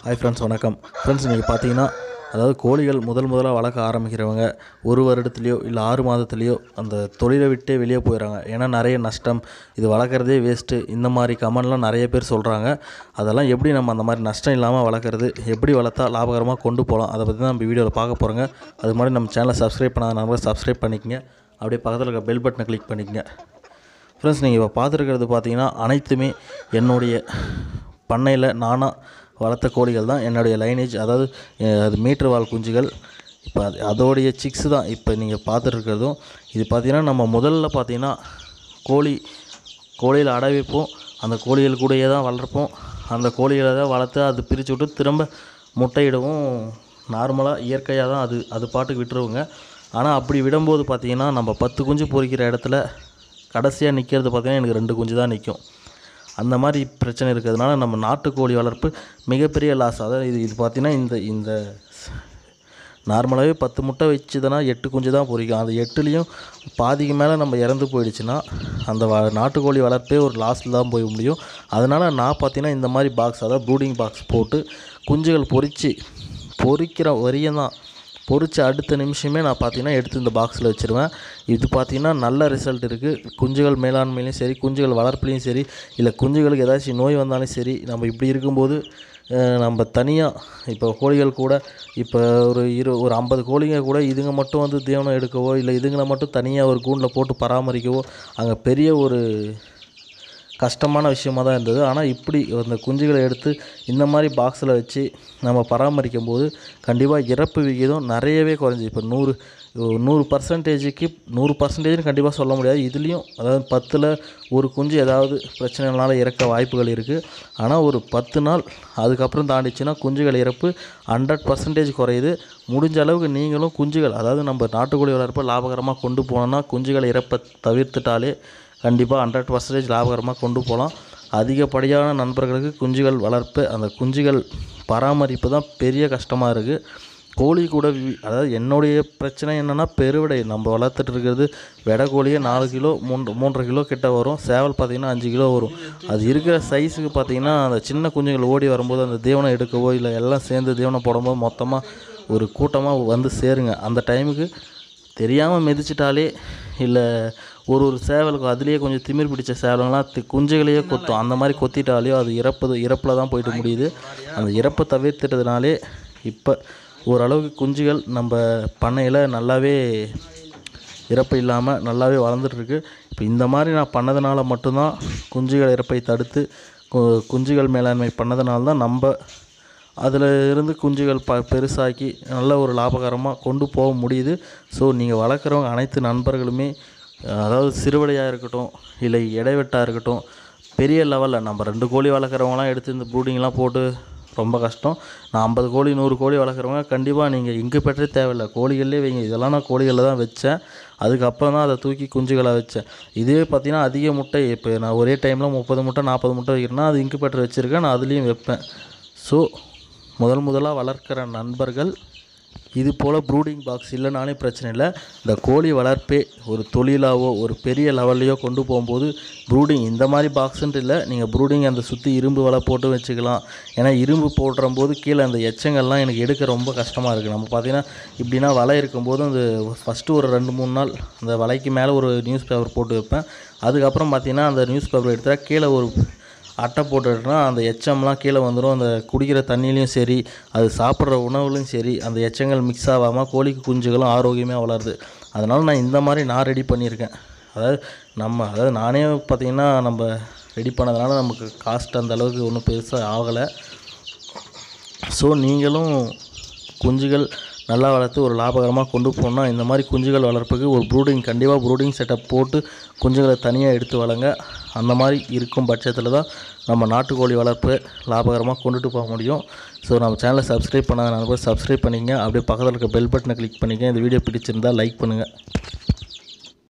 hi friends வணக்கம் friends நீங்கள் பார்த்தீங்கன்னா அதாவது கோழிகள் முதல் முதலாக வளர்க்க ஆரம்பிக்கிறவங்க ஒரு வருடத்துலேயோ இல்லை ஆறு மாதத்துலேயோ அந்த தொழிலை விட்டே வெளியே போயிடறாங்க ஏன்னா நிறைய நஷ்டம் இது வளர்க்குறதே வேஸ்ட்டு இந்த மாதிரி கமெண்ட்லாம் நிறைய பேர் சொல்கிறாங்க அதெல்லாம் எப்படி நம்ம அந்த மாதிரி நஷ்டம் இல்லாமல் வளர்க்குறது எப்படி வளர்த்தா லாபகரமாக கொண்டு போகலாம் அதை பற்றி தான் நம்ம வீடியோவில் பார்க்க போகிறோங்க அது மாதிரி நம்ம சேனலை சப்ஸ்கிரைப் பண்ணாத நம்பர் சப்ஸ்கிரைப் பண்ணிக்கங்க அப்படியே பக்கத்தில் இருக்க பெல் பட்டனை கிளிக் பண்ணிக்கங்க ஃப்ரெண்ட்ஸ் நீங்கள் இப்போ பார்த்துருக்கிறது பார்த்தீங்கன்னா அனைத்துமே என்னுடைய பண்ணையில் நானாக வளர்த்த கோழிகள் தான் என்னுடைய லைனேஜ் அதாவது அஹ், அது மீட்டர் வால் குஞ்சுகள் இப்போ அது அதோடைய சிக்ஸ் தான் இப்போ நீங்கள் பார்த்துருக்கிறதும் இது பார்த்தீங்கன்னா நம்ம முதல்ல பார்த்தீங்கன்னா கோழி கோழியில் அடை வைப்போம் அந்த கோழிகள் கூடயே தான் வளர்ப்போம் அந்த கோழிகளை தான் வளர்த்து அது பிரித்து விட்டு திரும்ப முட்டையிடவும் நார்மலாக இயற்கையாக தான் அது அது பாட்டுக்கு விட்டுருவோங்க ஆனால் அப்படி விடும்போது பார்த்தீங்கன்னா நம்ம பத்து குஞ்சு பொரிக்கிற இடத்துல கடைசியாக நிற்கிறது பார்த்தீங்கன்னா எனக்கு ரெண்டு குஞ்சு தான் நிற்கும் அந்த மாதிரி பிரச்சனை இருக்கிறதுனால நம்ம நாட்டுக்கோழி வளர்ப்பு மிகப்பெரிய லாஸ் அதாவது இது இது பார்த்திங்கன்னா இந்த இந்த நார்மலாகவே பத்து முட்டை வச்சுதுன்னா எட்டு குஞ்சு தான் பொரிக்கும் அந்த எட்டுலேயும் பாதிக்கு மேலே நம்ம இறந்து போயிடுச்சுன்னா அந்த வ நாட்டுக்கோழி வளர்ப்பே ஒரு லாஸில் தான் போய் முடியும் அதனால் நான் பார்த்தீங்கன்னா இந்த மாதிரி பாக்ஸ் அதாவது ப்ரூடிங் பாக்ஸ் போட்டு குஞ்சுகள் பொரித்து பொரிக்கிற வரையும் தான் பொரிச்ச அடுத்த நிமிஷமே நான் பார்த்தீங்கன்னா எடுத்து இந்த பாக்ஸில் வச்சுருவேன் இது பார்த்தீங்கன்னா நல்ல ரிசல்ட் இருக்குது குஞ்சுகள் மேலாண்மையிலையும் சரி குஞ்சுகள் வளர்ப்புலையும் சரி இல்லை குஞ்சுகளுக்கு ஏதாச்சும் நோய் வந்தாலும் சரி நம்ம இப்படி இருக்கும்போது அஹ், நம்ம தனியாக இப்போ கோழிகள் கூட இப்போ ஒரு இரு ஒரு ஐம்பது கோழிங்க கூட இதுங்க மட்டும் வந்து தீவனம் எடுக்கவோ இல்லை இதுங்களை மட்டும் தனியாக ஒரு கூண்டில் போட்டு பராமரிக்கவோ அங்கே பெரிய ஒரு கஷ்டமான விஷயமா தான் இருந்தது ஆனால் இப்படி அந்த குஞ்சுகளை எடுத்து இந்த மாதிரி பாக்ஸில் வச்சு நம்ம பராமரிக்கும் போது கண்டிப்பாக இறப்பு விகிதம் நிறையவே குறைஞ்சி இப்போ நூறு நூறு பர்சன்டேஜுக்கு நூறு பர்சன்டேஜ்னு கண்டிப்பாக சொல்ல முடியாது இதுலேயும் அதாவது பத்தில் ஒரு குஞ்சு ஏதாவது பிரச்சனைனால இறக்க வாய்ப்புகள் இருக்குது ஆனால் ஒரு பத்து நாள் அதுக்கப்புறம் தாண்டிச்சுன்னா குஞ்சுகள் இறப்பு ஹண்ட்ரட் பர்சன்டேஜ் குறையுது முடிஞ்ச அளவுக்கு நீங்களும் குஞ்சுகள் அதாவது நம்ம நாட்டுக்கோழி வளர்ப்பை லாபகரமாக கொண்டு போனோம்னா குஞ்சுகள் இறப்பை தவிர்த்துட்டாலே கண்டிப்பாக ஹண்ட்ரட் பர்சன்டேஜ் லாபகரமாக கொண்டு போகலாம் அதிகப்படியான நண்பர்களுக்கு குஞ்சுகள் வளர்ப்பு அந்த குஞ்சுகள் பராமரிப்பு தான் பெரிய கஷ்டமாக இருக்குது கோழி கூட வி- அதாவது என்னுடைய பிரச்சனை என்னென்னா பெருவிடை நம்ம வளர்த்துட்டு இருக்கிறது வெடை கோழியே நாலு கிலோ மூன்று மூன்றரை கிலோ கிட்ட வரும் சேவல் பார்த்திங்கன்னா அஞ்சு கிலோ வரும் அது இருக்கிற சைஸுக்கு பார்த்திங்கன்னா அந்த சின்ன குஞ்சுகள் ஓடி வரும்போது அந்த தீவனம் எடுக்கவோ இல்லை எல்லாம் சேர்ந்து தீவனம் போடும்போது மொத்தமாக ஒரு கூட்டமாக வந்து சேருங்க அந்த டைமுக்கு தெரியாமல் மிதிச்சிட்டாலே இல்லை ஒரு ஒரு சேவலுக்கு அதுலேயே கொஞ்சம் திமிர் பிடிச்ச சேவலுங்களாம் தி- குஞ்சுகளையே கொத்தும் அந்த மாதிரி கொத்திட்டாலேயோ அது இறப்பு இறப்பில் தான் போயிட்டு முடியுது அந்த இறப்பை தவிர்த்துட்டதுனாலே இப்போ ஓரளவுக்கு குஞ்சுகள் நம்ம பண்ணையில் நல்லாவே இறப்பு இல்லாமல் நல்லாவே வளர்ந்துட்டுருக்கு இப்போ இந்த மாதிரி நான் பண்ணதுனால மட்டும்தான் குஞ்சுகள் இறப்பை தடுத்து கு- குஞ்சுகள் மேலாண்மை பண்ணதுனால தான் நம்ம அதில் இருந்து குஞ்சுகள் ப பெருசாக்கி நல்ல ஒரு லாபகரமாக கொண்டு போக முடியுது ஸோ நீங்கள் வளர்க்குறவங்க அனைத்து நண்பர்களுமே அஹ், அதாவது சிறுவடையாக இருக்கட்டும் இல்லை இடைவெட்டாக இருக்கட்டும் பெரிய லெவலில் நம்ம ரெண்டு கோழி வளர்க்குறவங்களாம் எடுத்து இந்த ப்ரூடிங்லாம் போட்டு ரொம்ப கஷ்டம் நான் ஐம்பது கோழி நூறு கோழி வளர்க்குறவங்க கண்டிப்பாக நீங்கள் இங்கே பெற்றே தேவையில்லை கோழிகள்லேயே வைங்க இதெல்லாம் நான் கோழிகளில் தான் வச்சேன் அதுக்கப்புறம் தான் அதை தூக்கி குஞ்சுகளை வச்சேன் இதுவே பார்த்தீங்கன்னா அதிக முட்டை இப்போ நான் ஒரே டைமில் முப்பது முட்டை நாற்பது முட்டை வைக்கிறேன்னா அது இங்கு பெற்று வச்சுருக்கேன் நான் அதுலேயும் வைப்பேன் ஸோ முதல் முதலாக வளர்க்குற நண்பர்கள் இது போல் ப்ரூடிங் பாக்ஸ் இல்லைனாலே பிரச்சனை இல்லை இந்த கோழி வளர்ப்பே ஒரு தொழிலாவோ ஒரு பெரிய லெவல்லையோ கொண்டு போகும்போது ப்ரூடிங் இந்த மாதிரி பாக்ஸுன்ட்டு இல்லை நீங்கள் ப்ரூடிங் அந்த சுற்றி இரும்பு வலை போட்டு வச்சுக்கலாம் ஏன்னா இரும்பு போடுற போது கீழே அந்த எச்சங்கள்லாம் எனக்கு எடுக்க ரொம்ப கஷ்டமாக இருக்குது நம்ம பார்த்தீங்கன்னா இப்படின்னா வலை இருக்கும்போது அந்த ஃபஸ்ட்டு ஒரு ரெண்டு மூணு நாள் அந்த வலைக்கு மேலே ஒரு நியூஸ் பேப்பர் போட்டு வைப்பேன் அதுக்கப்புறம் பார்த்தீங்கன்னா அந்த நியூஸ் பேப்பர் எடுத்துட்டா கீழே ஒரு அட்டை போட்டுட்டுனா அந்த எச்சம்லாம் கீழே வந்துடும் அந்த குடிக்கிற தண்ணிலையும் சரி அது சாப்பிட்ற உணவுலையும் சரி அந்த எச்சங்கள் மிக்ஸ் ஆகாமல் கோழிக்கு குஞ்சுகளும் ஆரோக்கியமாக வளருது அதனால் நான் இந்த மாதிரி நான் ரெடி பண்ணியிருக்கேன் அதாவது நம்ம அதாவது நானே பார்த்திங்கன்னா நம்ம ரெடி பண்ணதுனால நமக்கு காஸ்ட் அந்த அளவுக்கு ஒன்றும் பெருசாக ஆகலை ஸோ நீங்களும் குஞ்சுகள் நல்லா வளர்த்து ஒரு லாபகரமாக கொண்டு போகணுன்னா இந்த மாதிரி குஞ்சுகள் வளர்ப்புக்கு ஒரு ப்ரூடிங் கண்டிப்பாக ப்ரூடிங் செட்டப் போட்டு குஞ்சுகளை தனியாக எடுத்து வளங்க அந்த மாதிரி இருக்கும் பட்சத்தில் தான் நம்ம நாட்டுக்கோழி வளர்ப்பு லாபகரமாக கொண்டுட்டு போக முடியும் ஸோ நம்ம சேனலை சப்ஸ்கிரைப் பண்ணாத நண்பர் சப்ஸ்கிரைப் பண்ணிக்கங்க அப்படியே பக்கத்தில் இருக்க பெல் பட்டனை கிளிக் பண்ணிக்கங்க இந்த வீடியோ பிடிச்சிருந்தால் லைக் பண்ணுங்கள்